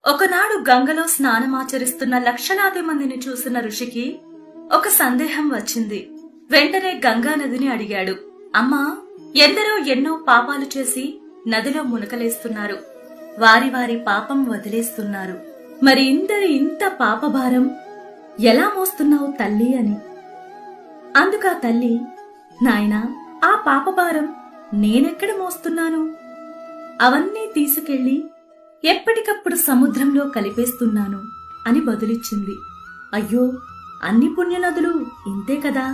ఒకనాడు గంగలో స్నానమాచరిస్తున్న లక్షలాది మందిని చూసిన ఋషికి ఒక సందేహం వచ్చింది వెంటనే గంగా నదిని అడిగాడు అమ్మా ఎందరో ఎన్నో పాపాలు చేసి నదిలో మునకలేస్తున్నారు వారి వారి పాపం వదిలేస్తున్నారు మరి ఇందరి ఇంత పాపభారం ఎలా మోస్తున్నావు తల్లి అని అందుకా తల్లి నాయనా ఆ పాపభారం నేనెక్కడ మోస్తున్నాను అవన్నీ తీసుకెళ్లి ఎప్పటికప్పుడు సముద్రంలో కలిపేస్తున్నాను అని బదులిచ్చింది అయ్యో అన్ని పుణ్యనదులు ఇంతే కదా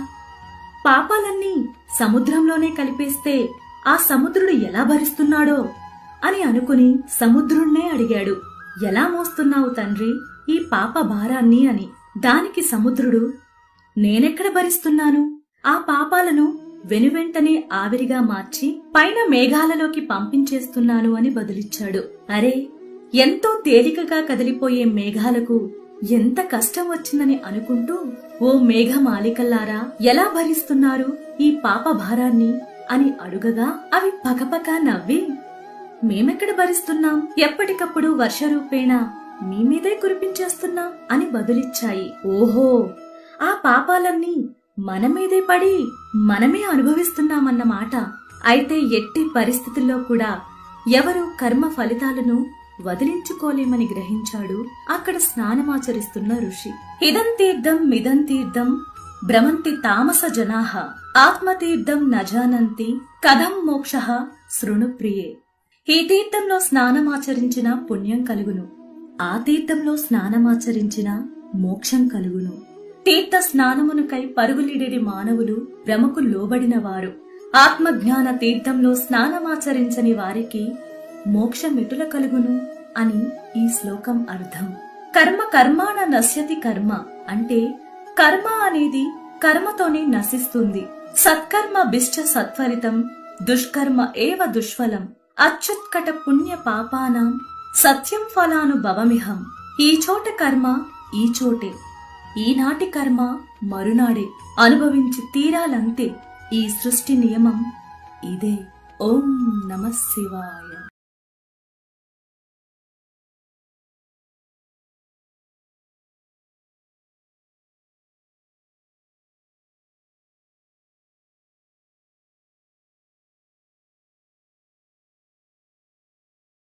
పాపాలన్నీ సముద్రంలోనే కలిపేస్తే ఆ సముద్రుడు ఎలా భరిస్తున్నాడో అని అనుకుని సముద్రుణ్ణే అడిగాడు ఎలా మోస్తున్నావు తండ్రి ఈ పాప భారాన్ని అని దానికి సముద్రుడు నేనెక్కడ భరిస్తున్నాను ఆ పాపాలను వెనువెంటనే ఆవిరిగా మార్చి పైన మేఘాలలోకి పంపించేస్తున్నాను అని బదులిచ్చాడు అరే ఎంతో తేలికగా కదిలిపోయే మేఘాలకు ఎంత కష్టం వచ్చిందని అనుకుంటూ ఓ మేఘమాలికల్లారా ఎలా భరిస్తున్నారు ఈ పాప భారాన్ని అని అడుగగా అవి పకపక నవ్వి మేమెక్కడ భరిస్తున్నాం ఎప్పటికప్పుడు వర్షరూపేణ మీ మీదే కురిపించేస్తున్నాం అని బదులిచ్చాయి ఓహో ఆ పాపాలన్నీ మన మీదే పడి మనమే అనుభవిస్తున్నామన్నమాట అయితే ఎట్టి పరిస్థితుల్లో కూడా ఎవరు కర్మ ఫలితాలను వదిలించుకోలేమని గ్రహించాడు అక్కడ స్నానమాచరిస్తున్న ఋషి ఇదం తీర్థం మిదం తీర్థం భ్రమంతి తామస జనాహ ఆత్మతీర్థం నజానంతి కథం మోక్ష శృణుప్రియే ఈ తీర్థంలో స్నానమాచరించిన పుణ్యం కలుగును ఆ తీర్థంలో స్నానమాచరించిన మోక్షం కలుగును తీర్థ స్నానమునకై పరుగులిడేడి మానవులు భ్రమకు లోబడిన వారు ఆత్మజ్ఞాన తీర్థంలో స్నానమాచరించని వారికి మోక్షమిటుల కలుగును అని ఈ శ్లోకం అర్థం కర్మ కర్మాణ నశ్యతి కర్మ అంటే కర్మ అనేది కర్మతోనే నశిస్తుంది సత్కర్మ బిష్ట సత్ఫలితం దుష్కర్మ ఏవ దుష్ఫలం అత్యుత్కట పుణ్య పాపానాం సత్యం ఫలానుభవమిహం ఈ చోట కర్మ ఈ చోటే ఈనాటి కర్మ మరునాడే అనుభవించి తీరాలంతే ఈ సృష్టి నియమం ఇదే ఓం నమ శివాయ